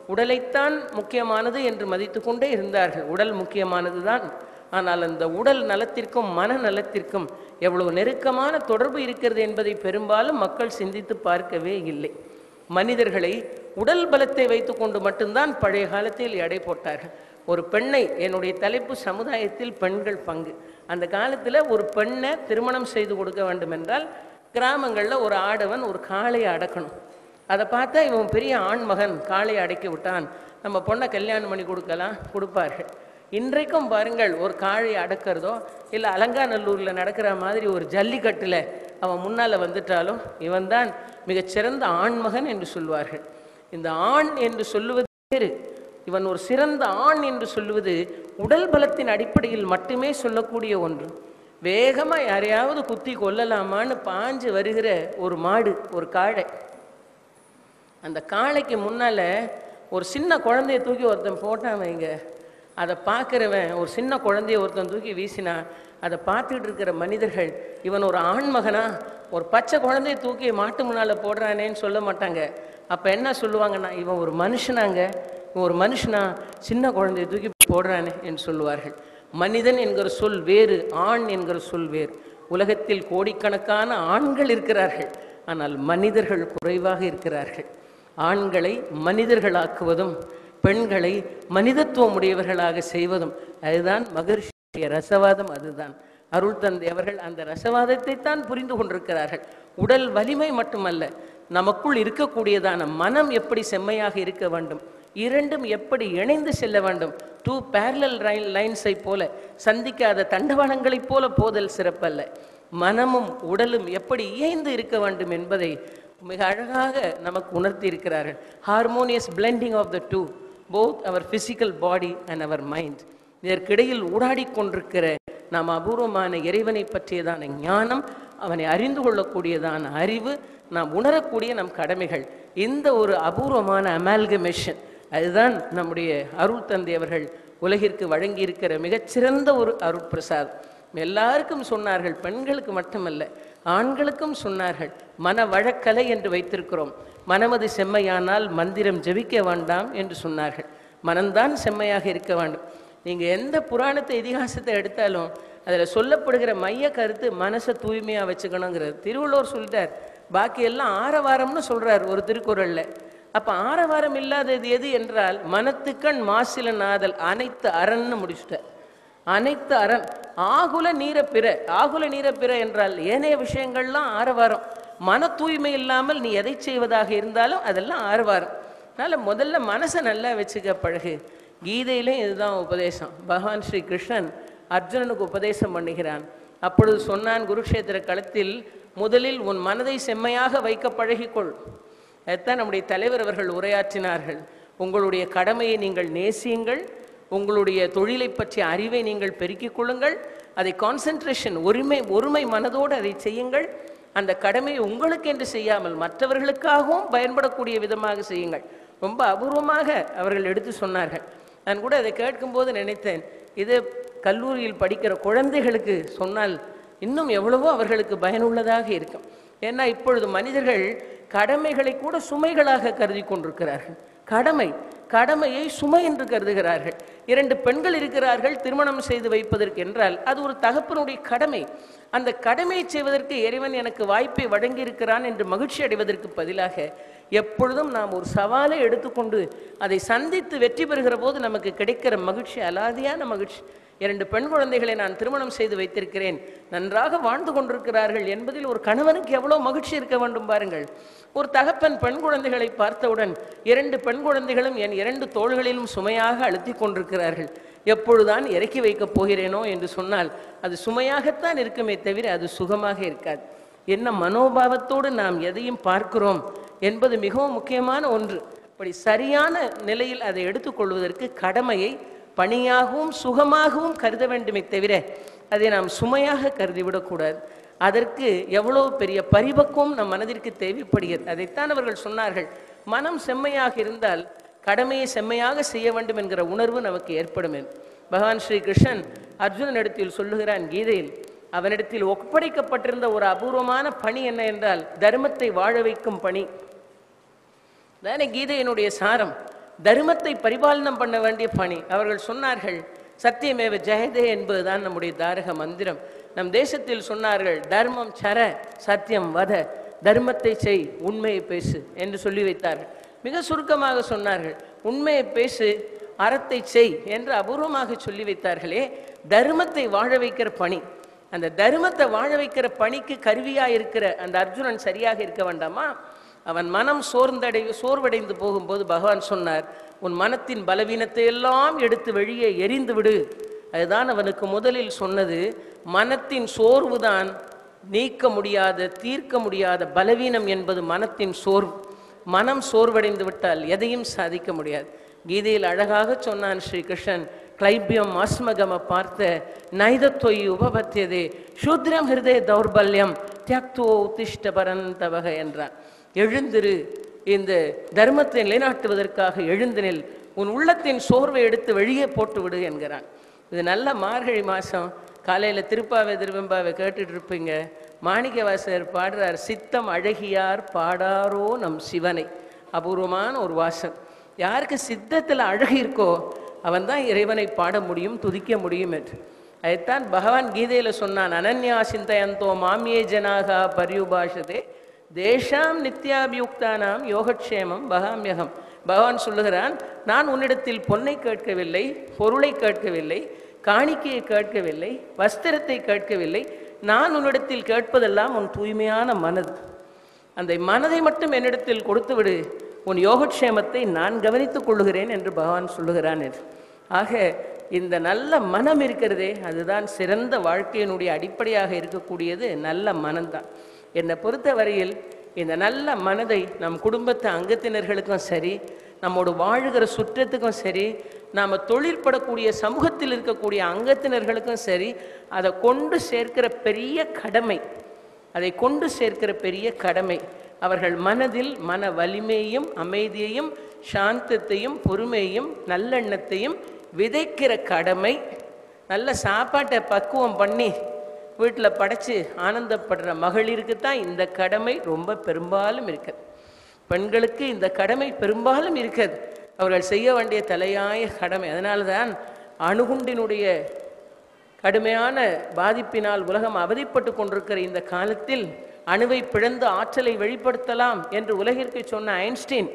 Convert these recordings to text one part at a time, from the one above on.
உடலைத்தான் முக்கியமானது என்று மதித்து கொண்டே இருந்தார்கள் உடல் முக்கியமானது தான் ஆனால் அந்த உடல் நலத்திற்கும் மன நலத்திற்கும் எவ்வளவு நெருக்கமான தொடர்பு இருக்கிறது என்பதை பெரும்பாலும் மக்கள் சிந்தித்து பார்க்கவே இல்லை மனிதர்களை உடல் பலத்தை வைத்துக்கொண்டு மட்டும்தான் பழைய காலத்தில் எடை போட்டார்கள் ஒரு பெண்ணை என்னுடைய தலைப்பு சமுதாயத்தில் பெண்கள் பங்கு அந்த காலத்தில் ஒரு பெண்ணை திருமணம் செய்து கொடுக்க வேண்டும் என்றால் கிராமங்களில் ஒரு ஆடவன் ஒரு காளையை அடக்கணும் அதை பார்த்தா இவன் பெரிய ஆண்மகன் காளையை அடக்கி விட்டான் நம்ம பொண்ணை கல்யாணம் பண்ணி கொடுக்கலாம் கொடுப்பார்கள் இன்றைக்கும் பாருங்கள் ஒரு காளையை அடக்கிறதோ இல்லை அலங்காநல்லூரில் நடக்கிற மாதிரி ஒரு ஜல்லிக்கட்டில் அவன் முன்னால் வந்துட்டாலும் இவன்தான் மிகச்சிறந்த ஆண்மகன் என்று சொல்வார்கள் இந்த ஆண் என்று சொல்லுவது வேறு இவன் ஒரு சிறந்த ஆண் என்று சொல்லுவது உடல் பலத்தின் அடிப்படையில் மட்டுமே சொல்லக்கூடிய ஒன்று வேகமாக யாரையாவது குத்தி கொல்லலாமான்னு பாஞ்சு வருகிற ஒரு மாடு ஒரு காளை அந்த காளைக்கு முன்னால் ஒரு சின்ன குழந்தைய தூக்கி ஒருத்தன் போட்டான் வைங்க அதை பார்க்குறவன் ஒரு சின்ன குழந்தைய ஒருத்தன் தூக்கி வீசினா அதை பார்த்துட்டு இருக்கிற மனிதர்கள் இவன் ஒரு ஆண்மகனா ஒரு பச்சை குழந்தைய தூக்கி மாட்டு முன்னால் போடுறானேன்னு சொல்ல மாட்டாங்க அப்போ என்ன சொல்லுவாங்கன்னா இவன் ஒரு மனுஷனாங்க இவன் ஒரு மனுஷனா சின்ன குழந்தைய தூக்கி போடுறானே என்று சொல்லுவார்கள் மனிதன் என்கிற சொல் வேறு ஆண் என்கிற சொல் வேறு உலகத்தில் கோடிக்கணக்கான ஆண்கள் இருக்கிறார்கள் ஆனால் மனிதர்கள் குறைவாக இருக்கிறார்கள் ஆண்களை மனிதர்களாக்குவதும் பெண்களை மனிதத்துவம் உடையவர்களாக செய்வதும் அதுதான் மகர்ஷிய ரசவாதம் அதுதான் அருள் தந்தை அவர்கள் அந்த ரசவாதத்தை தான் புரிந்து கொண்டிருக்கிறார்கள் உடல் வலிமை மட்டுமல்ல நமக்குள் இருக்கக்கூடியதான மனம் எப்படி செம்மையாக இருக்க வேண்டும் இரண்டும் எப்படி இணைந்து செல்ல வேண்டும் டூ பேரலல் லைன்ஸை போல சந்திக்காத தண்டவாளங்களைப் போல போதல் சிறப்பல்ல மனமும் உடலும் எப்படி இயைந்து இருக்க வேண்டும் என்பதை மிக அழகாக நமக்கு உணர்த்தி இருக்கிறார்கள் harmonious blending of the two both our physical body and our mind இதற்கிடையில் ஊடாடி கொண்டிருக்கிற நாம் அபூர்வமான இறைவனை பற்றியதான ஞானம் அவனை அறிந்து கொள்ளக்கூடியதான அறிவு நாம் உணரக்கூடிய நம் கடமைகள் இந்த ஒரு அபூர்வமான அமால்கமேஷன் அதுதான் நம்முடைய அருள் தந்தை அவர்கள் உலகிற்கு வழங்கியிருக்கிற மிகச்சிறந்த ஒரு அருட்பிரசாதம் எல்லாருக்கும் சொன்னார்கள் பெண்களுக்கு மட்டுமல்ல ஆண்களுக்கும் சொன்னார்கள் மன வழக்கலை என்று வைத்திருக்கிறோம் மனமது செம்மையானால் மந்திரம் ஜெபிக்க வேண்டாம் என்று சொன்னார்கள் மனம்தான் செம்மையாக இருக்க வேண்டும் நீங்கள் எந்த புராணத்தை இதிகாசத்தை எடுத்தாலும் அதில் சொல்லப்படுகிற மைய கருத்து மனசை தூய்மையாக வச்சுக்கணுங்கிறது திருவள்ளுவர் சொல்லிட்டார் பாக்கி எல்லாம் ஆரவாரம்னு சொல்கிறார் ஒரு திருக்குறளில் அப்போ ஆரவாரம் இல்லாதது எது என்றால் மனத்துக்கண் மாசில நாதல் அனைத்து அரண்னு முடிச்சுட்டார் அனைத்து அரண் ஆகுல நீர பிற ஆகுல நீர பிற என்றால் ஏனைய விஷயங்கள்லாம் ஆரவாரம் மன தூய்மை இல்லாமல் நீ எதை செய்வதாக இருந்தாலும் அதெல்லாம் ஆரவாரம் அதனால் முதல்ல மனசை நல்லா வச்சுக்க பழகு கீதையிலும் இதுதான் உபதேசம் பகவான் ஸ்ரீ கிருஷ்ணன் அர்ஜுனனுக்கு உபதேசம் பண்ணுகிறான் அப்பொழுது சொன்னான் குருக்ஷேத்திர களத்தில் முதலில் உன் மனதை செம்மையாக வைக்க பழகிக்கொள் அதைத்தான் நம்முடைய தலைவர் அவர்கள் உரையாற்றினார்கள் உங்களுடைய கடமையை நீங்கள் நேசியுங்கள் உங்களுடைய தொழிலை பற்றிய அறிவை நீங்கள் பெருக்கிக் கொள்ளுங்கள் அதை கான்சென்ட்ரேஷன் ஒருமை ஒருமை மனதோடு அதை செய்யுங்கள் அந்த கடமையை உங்களுக்கென்று செய்யாமல் மற்றவர்களுக்காகவும் பயன்படக்கூடிய விதமாக செய்யுங்கள் ரொம்ப அபூர்வமாக அவர்கள் எடுத்து சொன்னார்கள் நான் கூட அதை கேட்கும்போது நினைத்தேன் இது கல்லூரியில் படிக்கிற குழந்தைகளுக்கு சொன்னால் இன்னும் எவ்வளவோ அவர்களுக்கு பயனுள்ளதாக இருக்கும் ஏன்னா இப்பொழுது மனிதர்கள் கடமைகளை கூட சுமைகளாக கருதி கொண்டிருக்கிறார்கள் கடமை கடமையை சுமை என்று கருதுகிறார்கள் இரண்டு பெண்கள் இருக்கிறார்கள் திருமணம் செய்து வைப்பதற்கு என்றால் அது ஒரு தகப்பனுடைய கடமை அந்த கடமையை செய்வதற்கு இறைவன் எனக்கு வாய்ப்பை வழங்கியிருக்கிறான் என்று மகிழ்ச்சி அடைவதற்கு பதிலாக எப்பொழுதும் நாம் ஒரு சவாலை எடுத்துக்கொண்டு அதை சந்தித்து வெற்றி பெறுகிற போது நமக்கு கிடைக்கிற மகிழ்ச்சி அலாதியான மகிழ்ச்சி இரண்டு பெண் குழந்தைகளை நான் திருமணம் செய்து வைத்திருக்கிறேன் நன்றாக வாழ்ந்து கொண்டிருக்கிறார்கள் என்பதில் ஒரு கணவனுக்கு எவ்வளோ மகிழ்ச்சி இருக்க வேண்டும் பாருங்கள் ஒரு தகப்பன் பெண் குழந்தைகளை பார்த்தவுடன் இரண்டு பெண் குழந்தைகளும் என் இரண்டு தோள்களிலும் சுமையாக அழுத்தி கொண்டிருக்கிறார்கள் எப்பொழுதுதான் இறக்கி வைக்கப் போகிறேனோ என்று சொன்னால் அது சுமையாகத்தான் இருக்குமே தவிர அது சுகமாக இருக்காது என்ன மனோபாவத்தோடு நாம் எதையும் பார்க்கிறோம் என்பது மிகவும் முக்கியமான ஒன்று அப்படி சரியான நிலையில் அதை எடுத்துக்கொள்வதற்கு கடமையை பணியாகவும் சுகமாகவும் கருத வேண்டுமே தவிர அதை நாம் சுமையாக கருதிவிடக்கூடாது அதற்கு எவ்வளவு பெரிய பரிபக்குவம் நம் மனதிற்கு தேவைப்படுகிறது அதைத்தான் அவர்கள் சொன்னார்கள் மனம் செம்மையாக இருந்தால் கடமையை செம்மையாக செய்ய வேண்டும் என்கிற உணர்வு நமக்கு ஏற்படும் என்று பகவான் ஸ்ரீ கிருஷ்ணன் அர்ஜுனனிடத்தில் சொல்லுகிறான் கீதையில் அவனிடத்தில் ஒப்படைக்கப்பட்டிருந்த ஒரு அபூர்வமான பணி என்ன என்றால் தர்மத்தை வாழ வைக்கும் பணி தானே கீதையினுடைய சாரம் தர்மத்தை பரிபாலனம் பண்ண வேண்டிய பணி அவர்கள் சொன்னார்கள் சத்தியமேவ ஜெயதே என்பதுதான் நம்முடைய தாரக மந்திரம் நம் தேசத்தில் சொன்னார்கள் தர்மம் சர சத்தியம் வத தர்மத்தை செய் உண்மையை பேசு என்று சொல்லி வைத்தார்கள் மிக சுருக்கமாக சொன்னார்கள் உண்மையை பேசு அறத்தை செய் என்று அபூர்வமாக சொல்லி வைத்தார்களே தர்மத்தை வாழ வைக்கிற பணி அந்த தர்மத்தை வாழ வைக்கிற பணிக்கு கருவியா இருக்கிற அந்த அர்ஜுனன் சரியாக இருக்க வேண்டாமா அவன் மனம் சோர்ந்தடை சோர்வடைந்து போகும்போது பகவான் சொன்னார் உன் மனத்தின் பலவீனத்தை எல்லாம் எடுத்து வெளியே எரிந்து விடு அதுதான் அவனுக்கு முதலில் சொன்னது மனத்தின் சோர்வுதான் நீக்க முடியாத தீர்க்க முடியாத பலவீனம் என்பது மனத்தின் சோர்வு மனம் சோர்வடைந்து விட்டால் எதையும் சாதிக்க முடியாது கீதையில் அழகாக சொன்னான் ஸ்ரீ கிருஷ்ணன் கிளைபியம் அஸ்மகம பார்த்த நைதத்தொய் உபபத்தியதே சூத்ரம் ஹிருதய தௌர்பல்யம் தியாக்தோ உத்திஷ்ட பரந்தவக என்றான் எழுந்திரு இந்த தர்மத்தை நிலைநாட்டுவதற்காக எழுந்தினில் உன் உள்ளத்தின் சோர்வை எடுத்து வெளியே போட்டு விடு என்கிறான் இது நல்ல மார்கழி மாதம் காலையில் திருப்பாவை திருவெம்பாவை கேட்டுட்டு இருப்பீங்க மாணிக்கவாசகர் பாடுறார் சித்தம் அழகியார் பாடாரோ நம் சிவனை அபூர்வமான ஒரு வாசம் யாருக்கு சித்தத்தில் அழகு இருக்கோ அவன் தான் இறைவனை பாட முடியும் துதிக்க முடியும் என்று அதைத்தான் பகவான் கீதையில் சொன்னான் அனன்யா சிந்தயந்தோ மாமியே ஜனாகா பரியுபாஷதே தேஷாம் நித்யாபியுக்தானாம் யோகக்ஷேமம் பகாமியகம் பகவான் சொல்லுகிறான் நான் உன்னிடத்தில் பொன்னை கேட்கவில்லை பொருளை கேட்கவில்லை காணிக்கையை கேட்கவில்லை வஸ்திரத்தை கேட்கவில்லை நான் உன்னிடத்தில் கேட்பதெல்லாம் உன் தூய்மையான மனது அந்த மனதை மட்டும் என்னிடத்தில் கொடுத்து விடு உன் யோகக்ஷேமத்தை நான் கவனித்துக் கொள்ளுகிறேன் என்று பகவான் சொல்லுகிறான் என்று ஆக இந்த நல்ல மனம் இருக்கிறதே அதுதான் சிறந்த வாழ்க்கையினுடைய அடிப்படையாக இருக்கக்கூடியது நல்ல மனம்தான் என்னை பொறுத்த வரையில் இந்த நல்ல மனதை நம் குடும்பத்து அங்கத்தினர்களுக்கும் சரி நம்மோடு வாழுகிற சுற்றத்துக்கும் சரி நாம் தொழிற்படக்கூடிய சமூகத்தில் இருக்கக்கூடிய அங்கத்தினர்களுக்கும் சரி அதை கொண்டு சேர்க்கிற பெரிய கடமை அதை கொண்டு சேர்க்கிற பெரிய கடமை அவர்கள் மனதில் மன வலிமையும் அமைதியையும் சாந்தத்தையும் பொறுமையும் நல்லெண்ணத்தையும் விதைக்கிற கடமை நல்ல சாப்பாட்டை பக்குவம் பண்ணி வீட்டில் படைச்சு ஆனந்தப்படுற மகளிருக்கு தான் இந்த கடமை ரொம்ப பெரும்பாலும் இருக்குது பெண்களுக்கு இந்த கடமை பெரும்பாலும் இருக்கிறது அவர்கள் செய்ய வேண்டிய தலையாய கடமை அதனால தான் அணுகுண்டினுடைய கடுமையான பாதிப்பினால் உலகம் அவதிப்பட்டு கொண்டிருக்கிற இந்த காலத்தில் அணுவை பிளந்து ஆற்றலை வெளிப்படுத்தலாம் என்று உலகிற்கு சொன்ன ஐன்ஸ்டீன்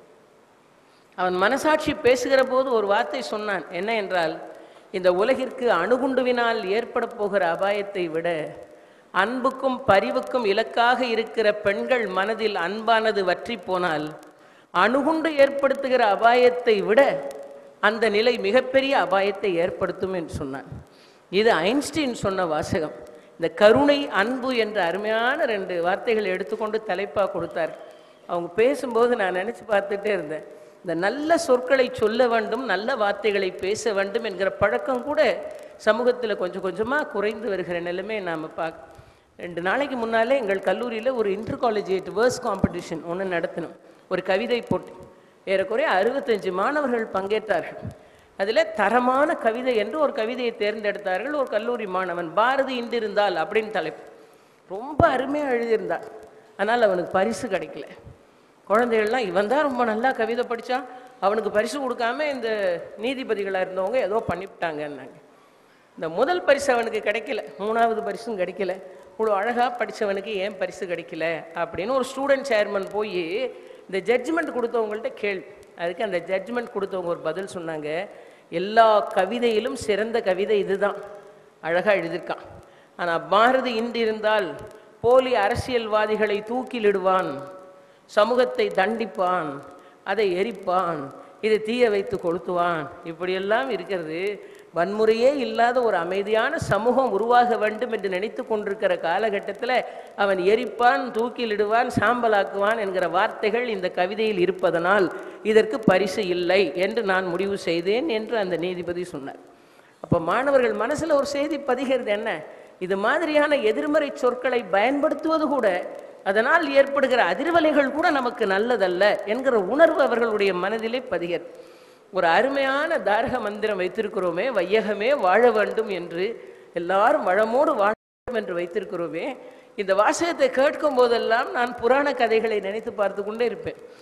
அவன் மனசாட்சி பேசுகிற போது ஒரு வார்த்தை சொன்னான் என்ன என்றால் இந்த உலகிற்கு அணுகுண்டுவினால் ஏற்பட போகிற அபாயத்தை விட அன்புக்கும் பரிவுக்கும் இலக்காக இருக்கிற பெண்கள் மனதில் அன்பானது வற்றி போனால் அணுகுண்டு ஏற்படுத்துகிற அபாயத்தை விட அந்த நிலை மிகப்பெரிய அபாயத்தை ஏற்படுத்தும் என்று சொன்னான் இது ஐன்ஸ்டீன் சொன்ன வாசகம் இந்த கருணை அன்பு என்ற அருமையான ரெண்டு வார்த்தைகளை எடுத்துக்கொண்டு தலைப்பாக கொடுத்தார் அவங்க பேசும்போது நான் நினச்சி பார்த்துட்டே இருந்தேன் இந்த நல்ல சொற்களை சொல்ல வேண்டும் நல்ல வார்த்தைகளை பேச வேண்டும் என்கிற பழக்கம் கூட சமூகத்தில் கொஞ்சம் கொஞ்சமாக குறைந்து வருகிற நிலைமையை நாம் பார்க்க ரெண்டு நாளைக்கு முன்னாலே எங்கள் கல்லூரியில் ஒரு இன்டர் காலேஜியேட் வேர்ஸ் காம்படிஷன் ஒன்று நடத்தினோம் ஒரு கவிதை போட்டி ஏறக்குறைய அறுபத்தஞ்சு மாணவர்கள் பங்கேற்றார்கள் அதில் தரமான கவிதை என்று ஒரு கவிதையை தேர்ந்தெடுத்தார்கள் ஒரு கல்லூரி மாணவன் பாரதி இன்றிருந்தால் அப்படின்னு தலைப்பு ரொம்ப அருமையாக எழுதியிருந்தான் ஆனால் அவனுக்கு பரிசு கிடைக்கல குழந்தைகள்லாம் இவன் தான் ரொம்ப நல்லா கவிதை படித்தான் அவனுக்கு பரிசு கொடுக்காம இந்த நீதிபதிகளாக இருந்தவங்க ஏதோ பண்ணிவிட்டாங்கன்னாங்க இந்த முதல் பரிசு அவனுக்கு கிடைக்கல மூணாவது பரிசும் கிடைக்கல இவ்வளோ அழகாக படித்தவனுக்கு ஏன் பரிசு கிடைக்கல அப்படின்னு ஒரு ஸ்டூடெண்ட் சேர்மன் போய் இந்த ஜட்ஜ்மெண்ட் கொடுத்தவங்கள்ட்ட கேள்வி அதுக்கு அந்த ஜட்ஜ்மெண்ட் கொடுத்தவங்க ஒரு பதில் சொன்னாங்க எல்லா கவிதையிலும் சிறந்த கவிதை இதுதான் அழகாக எழுதியிருக்கான் ஆனால் பாரதி இன்றிருந்தால் போலி அரசியல்வாதிகளை தூக்கிலிடுவான் சமூகத்தை தண்டிப்பான் அதை எரிப்பான் இதை தீய வைத்து கொளுத்துவான் இப்படியெல்லாம் இருக்கிறது வன்முறையே இல்லாத ஒரு அமைதியான சமூகம் உருவாக வேண்டும் என்று நினைத்து கொண்டிருக்கிற காலகட்டத்தில் அவன் எரிப்பான் தூக்கிலிடுவான் சாம்பலாக்குவான் என்கிற வார்த்தைகள் இந்த கவிதையில் இருப்பதனால் இதற்கு பரிசு இல்லை என்று நான் முடிவு செய்தேன் என்று அந்த நீதிபதி சொன்னார் அப்போ மாணவர்கள் மனசில் ஒரு செய்தி பதிகிறது என்ன இது மாதிரியான எதிர்மறை சொற்களை பயன்படுத்துவது கூட அதனால் ஏற்படுகிற அதிர்வலைகள் கூட நமக்கு நல்லதல்ல என்கிற உணர்வு அவர்களுடைய மனதிலே பதிகிறது ஒரு அருமையான தாரக மந்திரம் வைத்திருக்கிறோமே வையகமே வாழ வேண்டும் என்று எல்லாரும் வளமோடு வாழ வேண்டும் என்று வைத்திருக்கிறோமே இந்த வாசகத்தை கேட்கும் போதெல்லாம் நான் புராண கதைகளை நினைத்து பார்த்து கொண்டே இருப்பேன்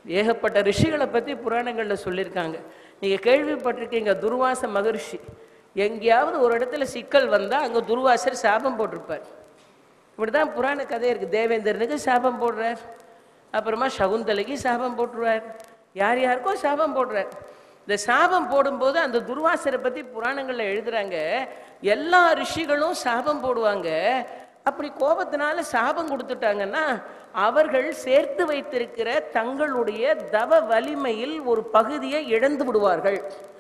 ஏகப்பட்ட ரிஷிகளை பற்றி புராணங்களில் சொல்லியிருக்காங்க நீங்கள் கேள்விப்பட்டிருக்கீங்க துர்வாச மகரிஷி எங்கேயாவது ஒரு இடத்துல சிக்கல் வந்தால் அங்கே துர்வாசர் சாபம் போட்டிருப்பார் இப்படிதான் புராண கதை இருக்குது தேவேந்திரனுக்கு சாபம் போடுறார் அப்புறமா சகுந்தலைக்கு சாபம் போட்டுருவார் யார் யாருக்கோ சாபம் போடுறார் இந்த சாபம் போடும்போது அந்த துர்வாசரை பற்றி புராணங்களில் எழுதுறாங்க எல்லா ரிஷிகளும் சாபம் போடுவாங்க அப்படி கோபத்தினால சாபம் கொடுத்துட்டாங்கன்னா அவர்கள் சேர்த்து வைத்திருக்கிற தங்களுடைய தவ வலிமையில் ஒரு பகுதியை இழந்து விடுவார்கள்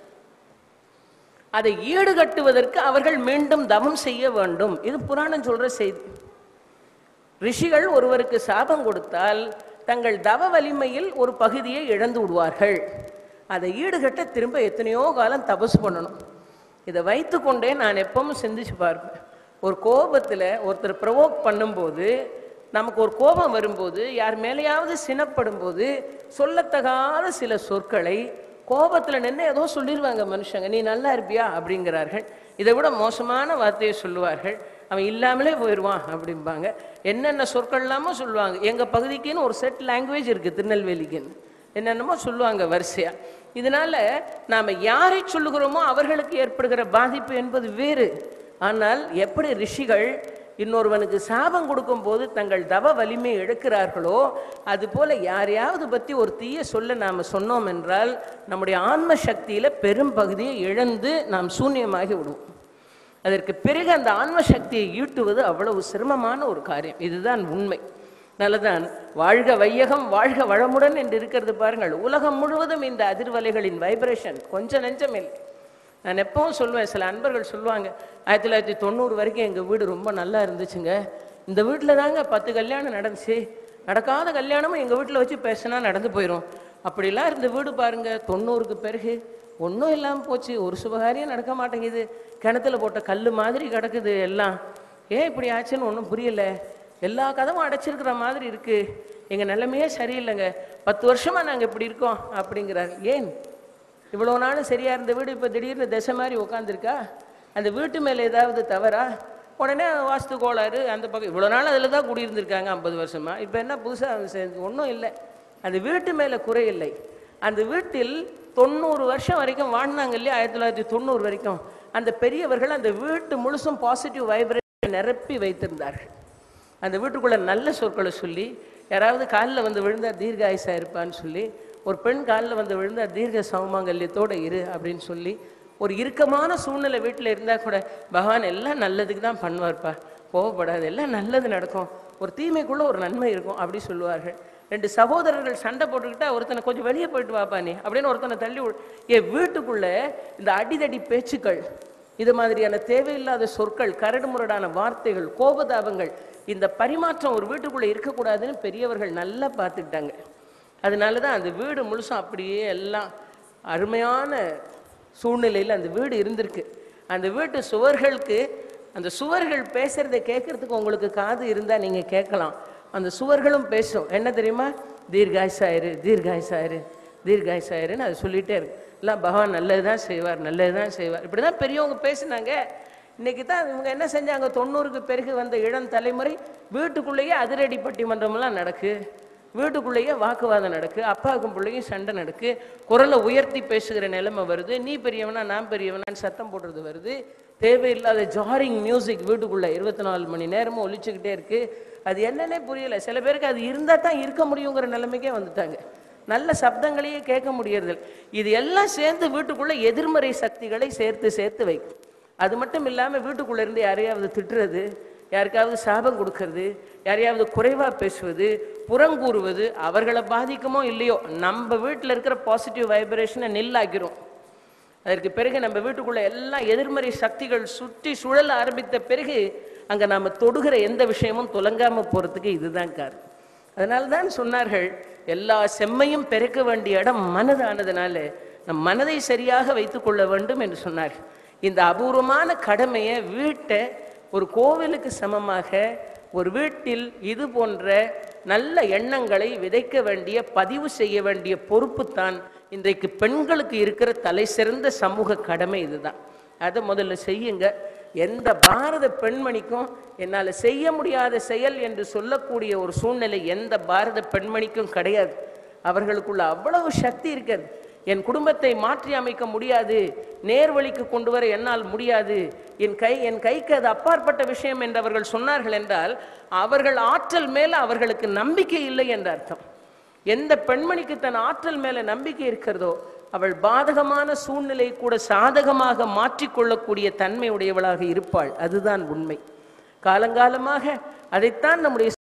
அதை ஈடுகட்டுவதற்கு அவர்கள் மீண்டும் தவம் செய்ய வேண்டும் இது புராணம் சொல்ற செய்தி ரிஷிகள் ஒருவருக்கு சாபம் கொடுத்தால் தங்கள் தவ வலிமையில் ஒரு பகுதியை இழந்து விடுவார்கள் அதை ஈடுகட்ட திரும்ப எத்தனையோ காலம் தபசு பண்ணணும் இதை வைத்துக்கொண்டே நான் எப்பவும் சிந்திச்சு பார்ப்பேன் ஒரு கோபத்தில் ஒருத்தர் ப்ரொவோக் பண்ணும்போது நமக்கு ஒரு கோபம் வரும்போது யார் மேலேயாவது சினப்படும் போது சொல்லத்தகாத சில சொற்களை கோபத்தில் நின்று ஏதோ சொல்லிடுவாங்க மனுஷங்க நீ நல்லா இருப்பியா அப்படிங்கிறார்கள் இதை விட மோசமான வார்த்தையை சொல்லுவார்கள் அவன் இல்லாமலே போயிடுவான் அப்படிம்பாங்க என்னென்ன சொற்கள் இல்லாமோ சொல்லுவாங்க எங்கள் பகுதிக்குன்னு ஒரு செட் லாங்குவேஜ் இருக்குது திருநெல்வேலிக்குன்னு என்னென்னமோ சொல்லுவாங்க வரிசையாக இதனால நாம் யாரை சொல்லுகிறோமோ அவர்களுக்கு ஏற்படுகிற பாதிப்பு என்பது வேறு ஆனால் எப்படி ரிஷிகள் இன்னொருவனுக்கு சாபம் கொடுக்கும்போது தங்கள் தவ வலிமை இழக்கிறார்களோ அதுபோல யாரையாவது பற்றி ஒரு தீய சொல்ல நாம் சொன்னோம் என்றால் நம்முடைய ஆன்ம சக்தியில் பெரும் பகுதியை இழந்து நாம் சூன்யமாகி விடுவோம் அதற்கு பிறகு அந்த ஆன்ம சக்தியை ஈட்டுவது அவ்வளவு சிரமமான ஒரு காரியம் இதுதான் உண்மை நல்லதான் வாழ்க வையகம் வாழ்க வளமுடன் என்று இருக்கிறது பாருங்கள் உலகம் முழுவதும் இந்த அதிர்வலைகளின் வைப்ரேஷன் கொஞ்சம் நெஞ்சம் இல்லை நான் எப்பவும் சொல்லுவேன் சில அன்பர்கள் சொல்லுவாங்க ஆயிரத்தி தொள்ளாயிரத்தி தொண்ணூறு வரைக்கும் எங்கள் வீடு ரொம்ப நல்லா இருந்துச்சுங்க இந்த வீட்டில் தாங்க பத்து கல்யாணம் நடந்துச்சு நடக்காத கல்யாணமும் எங்கள் வீட்டில் வச்சு பேசினா நடந்து போயிடும் அப்படிலாம் இருந்த வீடு பாருங்க தொண்ணூறுக்கு பிறகு ஒன்றும் இல்லாமல் போச்சு ஒரு சுபகாரியம் நடக்க மாட்டேங்குது கிணத்துல போட்ட கல் மாதிரி கிடக்குது எல்லாம் ஏன் இப்படி ஆச்சுன்னு ஒன்றும் புரியல எல்லா கதவும் அடைச்சிருக்கிற மாதிரி இருக்கு எங்கள் நிலைமையே சரியில்லைங்க பத்து வருஷமாக நாங்கள் இப்படி இருக்கோம் அப்படிங்கிறார் ஏன் இவ்வளோ நாளும் சரியா இருந்த வீடு இப்போ திடீர்னு திசை மாதிரி உட்காந்துருக்கா அந்த வீட்டு மேலே ஏதாவது தவறா உடனே வாஸ்து கோளாறு அந்த பக்கம் இவ்வளோ நாள் அதில் தான் குடியிருந்திருக்காங்க ஐம்பது வருஷமா இப்போ என்ன புதுசாக சேர்ந்து ஒன்றும் இல்லை அந்த வீட்டு மேலே குறை இல்லை அந்த வீட்டில் தொண்ணூறு வருஷம் வரைக்கும் வாழ்ந்தாங்க இல்லையா ஆயிரத்தி தொள்ளாயிரத்தி தொண்ணூறு வரைக்கும் அந்த பெரியவர்கள் அந்த வீட்டு முழுசும் பாசிட்டிவ் வைப்ரேஷன் நிரப்பி வைத்திருந்தார்கள் அந்த வீட்டுக்குள்ள நல்ல சொற்களை சொல்லி யாராவது காலில் வந்து விழுந்தா தீர்காயுசா இருப்பான்னு சொல்லி ஒரு பெண் காலில் வந்து விழுந்தா தீர்க்க சௌமாங்கல்யத்தோட இரு அப்படின்னு சொல்லி ஒரு இறுக்கமான சூழ்நிலை வீட்டில் இருந்தால் கூட பகவான் எல்லாம் நல்லதுக்கு தான் பண்ணுவார்ப்பா கோவப்படாது எல்லாம் நல்லது நடக்கும் ஒரு தீமைக்குள்ள ஒரு நன்மை இருக்கும் அப்படி சொல்லுவார்கள் ரெண்டு சகோதரர்கள் சண்டை போட்டுக்கிட்டா ஒருத்தனை கொஞ்சம் வெளியே போயிட்டு வாப்பா நீ அப்படின்னு ஒருத்தனை தள்ளி விடு என் வீட்டுக்குள்ள இந்த அடிதடி பேச்சுக்கள் இது மாதிரியான தேவையில்லாத சொற்கள் கரடுமுரடான வார்த்தைகள் கோபதாபங்கள் இந்த பரிமாற்றம் ஒரு வீட்டுக்குள்ளே இருக்கக்கூடாதுன்னு பெரியவர்கள் நல்லா பார்த்துக்கிட்டாங்க அதனால தான் அந்த வீடு முழுசும் அப்படியே எல்லாம் அருமையான சூழ்நிலையில் அந்த வீடு இருந்திருக்கு அந்த வீட்டு சுவர்களுக்கு அந்த சுவர்கள் பேசுறதை கேட்கறதுக்கு உங்களுக்கு காது இருந்தால் நீங்கள் கேட்கலாம் அந்த சுவர்களும் பேசும் என்ன தெரியுமா தீர்காயுசாயிரு தீர்காயுசாயிரு தீர்காயுசாயிருன்னு அது சொல்லிகிட்டே இருக்கு எல்லாம் பகவான் நல்லது தான் செய்வார் நல்லது தான் செய்வார் இப்படி தான் பெரியவங்க பேசினாங்க இன்னைக்கு தான் இவங்க என்ன செஞ்சாங்க தொண்ணூறுக்கு பிறகு வந்த இளம் தலைமுறை வீட்டுக்குள்ளேயே அதிரடி பட்டிமன்றமெல்லாம் நடக்கு வீட்டுக்குள்ளேயே வாக்குவாதம் நடக்கு அப்பாவுக்கும் பிள்ளையும் சண்டை நடக்கு குரலை உயர்த்தி பேசுகிற நிலைமை வருது நீ பெரியவனா நான் பெரியவனான்னு சத்தம் போடுறது வருது தேவையில்லாத ஜாரிங் மியூசிக் வீட்டுக்குள்ளே இருபத்தி நாலு மணி நேரமும் ஒலிச்சுக்கிட்டே இருக்கு அது என்னன்னே புரியல சில பேருக்கு அது இருந்தால் தான் இருக்க முடியுங்கிற நிலைமைக்கே வந்துட்டாங்க நல்ல சப்தங்களையே கேட்க முடியறதில்ல இது எல்லாம் சேர்ந்து வீட்டுக்குள்ள எதிர்மறை சக்திகளை சேர்த்து சேர்த்து வைக்கும் அது மட்டும் இல்லாமல் வீட்டுக்குள்ள இருந்து யாரையாவது திட்டுறது யாருக்காவது சாபம் கொடுக்கறது யாரையாவது குறைவா பேசுவது புறங்கூறுவது அவர்களை பாதிக்குமோ இல்லையோ நம்ம வீட்டில் இருக்கிற பாசிட்டிவ் வைப்ரேஷனை நில்லாக்கிறோம் அதற்கு பிறகு நம்ம வீட்டுக்குள்ள எல்லாம் எதிர்மறை சக்திகள் சுற்றி சுழல ஆரம்பித்த பிறகு அங்க நாம தொடுகிற எந்த விஷயமும் துலங்காம போறதுக்கு இதுதான் காரணம் அதனால தான் சொன்னார்கள் எல்லா செம்மையும் பெருக்க வேண்டிய இடம் மனதானதுனால நம் மனதை சரியாக வைத்துக் கொள்ள வேண்டும் என்று சொன்னார்கள் இந்த அபூர்வமான கடமையை வீட்டை ஒரு கோவிலுக்கு சமமாக ஒரு வீட்டில் இது போன்ற நல்ல எண்ணங்களை விதைக்க வேண்டிய பதிவு செய்ய வேண்டிய பொறுப்பு தான் இன்றைக்கு பெண்களுக்கு இருக்கிற தலை சிறந்த சமூக கடமை இதுதான் அதை முதல்ல செய்யுங்க எந்த பாரத பெண்மணிக்கும் என்னால் செய்ய முடியாத செயல் என்று சொல்லக்கூடிய ஒரு சூழ்நிலை எந்த பாரத பெண்மணிக்கும் கிடையாது அவர்களுக்குள்ள அவ்வளவு சக்தி இருக்கிறது என் குடும்பத்தை மாற்றி அமைக்க முடியாது நேர்வழிக்கு கொண்டு வர என்னால் முடியாது என் கை என் கைக்கு அது அப்பாற்பட்ட விஷயம் என்று அவர்கள் சொன்னார்கள் என்றால் அவர்கள் ஆற்றல் மேல அவர்களுக்கு நம்பிக்கை இல்லை என்ற அர்த்தம் எந்த பெண்மணிக்கு தன் ஆற்றல் மேல நம்பிக்கை இருக்கிறதோ அவள் பாதகமான சூழ்நிலை கூட சாதகமாக மாற்றிக்கொள்ளக்கூடிய தன்மை உடையவளாக இருப்பாள் அதுதான் உண்மை காலங்காலமாக அதைத்தான் நம்முடைய